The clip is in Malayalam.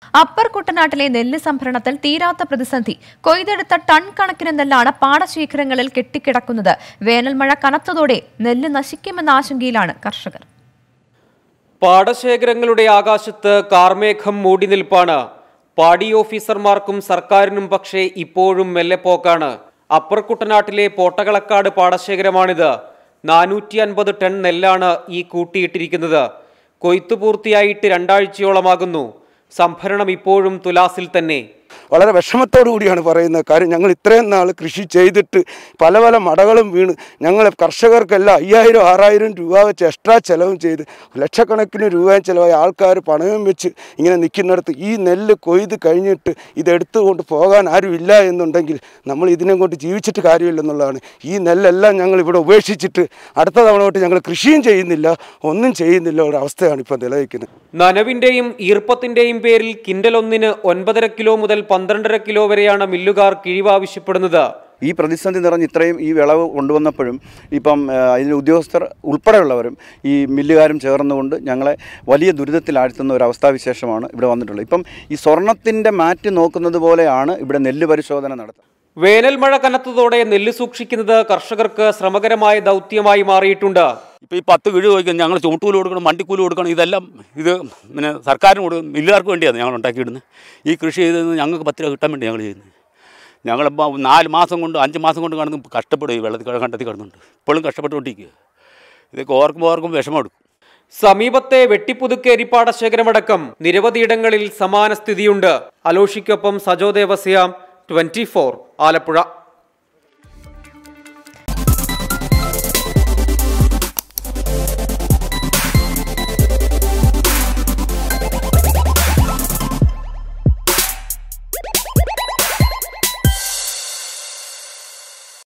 അപ്പർ കുട്ടനാട്ടിലെ നെല്ല് സംഭരണത്തിൽ തീരാത്ത പ്രതിസന്ധി കൊയ്തെടുത്ത ടൺ കണക്കിന് നെല്ലാണ് പാടശേഖരങ്ങളിൽ കെട്ടിക്കിടക്കുന്നത് വേനൽമഴ കനത്തതോടെ നെല്ല് നശിക്കുമെന്ന ആശങ്കയിലാണ് കർഷകർ പാടശേഖരങ്ങളുടെ ആകാശത്ത് കാർമേഘം മൂടി നിൽപ്പാണ് പാടി ഓഫീസർമാർക്കും സർക്കാരിനും പക്ഷേ ഇപ്പോഴും മെല്ലെപ്പോക്കാണ് അപ്പർ കുട്ടനാട്ടിലെ പോട്ടകളക്കാട് പാടശേഖരമാണിത് നാനൂറ്റി അൻപത് ടൺ നെല്ലാണ് ഈ കൂട്ടിയിട്ടിരിക്കുന്നത് കൊയ്ത്തു പൂർത്തിയായിട്ട് രണ്ടാഴ്ചയോളമാകുന്നു സംഭരണം ഇപ്പോഴും തുലാസിൽ തന്നെ വളരെ വിഷമത്തോടു കൂടിയാണ് പറയുന്നത് കാര്യം ഞങ്ങൾ ഇത്രയും നാൾ കൃഷി ചെയ്തിട്ട് പല പല മടകളും വീണ് ഞങ്ങൾ കർഷകർക്കെല്ലാം അയ്യായിരം ആറായിരം രൂപ വെച്ച് എക്സ്ട്രാ ചിലവും ചെയ്ത് ലക്ഷക്കണക്കിന് രൂപയും ചിലവായി ആൾക്കാർ പണവും വെച്ച് ഇങ്ങനെ നിൽക്കുന്നിടത്ത് ഈ നെല്ല് കൊയ്ത് കഴിഞ്ഞിട്ട് ഇതെടുത്തുകൊണ്ട് പോകാൻ ആരും ഇല്ല എന്നുണ്ടെങ്കിൽ നമ്മൾ ഇതിനെ കൊണ്ട് ജീവിച്ചിട്ട് കാര്യമില്ലെന്നുള്ളതാണ് ഈ നെല്ലെല്ലാം ഞങ്ങൾ ഇവിടെ ഉപേക്ഷിച്ചിട്ട് അടുത്ത തവണ തൊട്ട് ഞങ്ങൾ കൃഷിയും ചെയ്യുന്നില്ല ഒന്നും ചെയ്യുന്നില്ല ഒരു അവസ്ഥയാണ് ഇപ്പോൾ നിലനിൽക്കുന്നത് നനവിന്റെയും ഈർപ്പത്തിന്റെയും പേരിൽ കിൻഡൽ ഒന്നിന് ഒൻപതര കിലോ മുതൽ പന്ത്രണ്ടര കിലോ വരെയാണ് മില്ലുകാർ കിഴിവ് ആവശ്യപ്പെടുന്നത് ഈ പ്രതിസന്ധി നിറഞ്ഞ് ഇത്രയും ഈ വിളവ് കൊണ്ടുവന്നപ്പോഴും ഇപ്പം ആ, അതിൽ ഉദ്യോഗസ്ഥർ ഉൾപ്പെടെയുള്ളവരും ഈ മില്ലുകാരും ചേർന്നുകൊണ്ട് ഞങ്ങളെ വലിയ ദുരിതത്തിലാഴ്ത്തുന്ന ഒരു അവസ്ഥാവിശേഷമാണ് ഇവിടെ വന്നിട്ടുള്ളത് ഇപ്പം ഈ സ്വർണത്തിൻ്റെ മാറ്റ് നോക്കുന്നത് പോലെയാണ് ഇവിടെ നെല്ല് പരിശോധന നടത്തുന്നത് വേനൽ മഴ കനത്തതോടെ നെല്ല് സൂക്ഷിക്കുന്നത് കർഷകർക്ക് ശ്രമകരമായ ദൗത്യമായി മാറിയിട്ടുണ്ട് ഇപ്പോൾ ഈ പത്ത് കിഴി ചോദിക്കും ഞങ്ങൾ ചുമട്ടുകൂലി കൊടുക്കണം വണ്ടിക്കൂലി കൊടുക്കണം ഇതെല്ലാം ഇത് പിന്നെ സർക്കാരിന് കൊടുക്കും മില്ലുകാർക്ക് വേണ്ടിയാണ് ഞങ്ങൾ ഉണ്ടാക്കിയിടുന്നത് ഈ കൃഷി ചെയ്ത് ഞങ്ങൾക്ക് പത്ത് രൂപ കിട്ടാൻ വേണ്ടി ഞങ്ങൾ ചെയ്യുന്നത് ഞങ്ങളിപ്പോൾ നാല് മാസം കൊണ്ട് അഞ്ച് മാസം കൊണ്ട് കിടന്ന് കഷ്ടപ്പെടും ഈ വെള്ളത്തിൽ കിട- കണ്ടത്തിൽ കിടന്നുണ്ട് ഇപ്പോഴും കഷ്ടപ്പെട്ടുകൊണ്ടിരിക്കുക ഇതൊക്കെ ഓർക്കുമ്പോൾ ഓർക്കും വിഷമമെടുക്കും സമീപത്തെ വെട്ടിപ്പുതുക്കേരി പാടശേഖരമടക്കം നിരവധിയിടങ്ങളിൽ സമാന സ്ഥിതിയുണ്ട് അലോഷിക്കൊപ്പം സജോ ദേവസ്യ ട്വന്റി ആലപ്പുഴ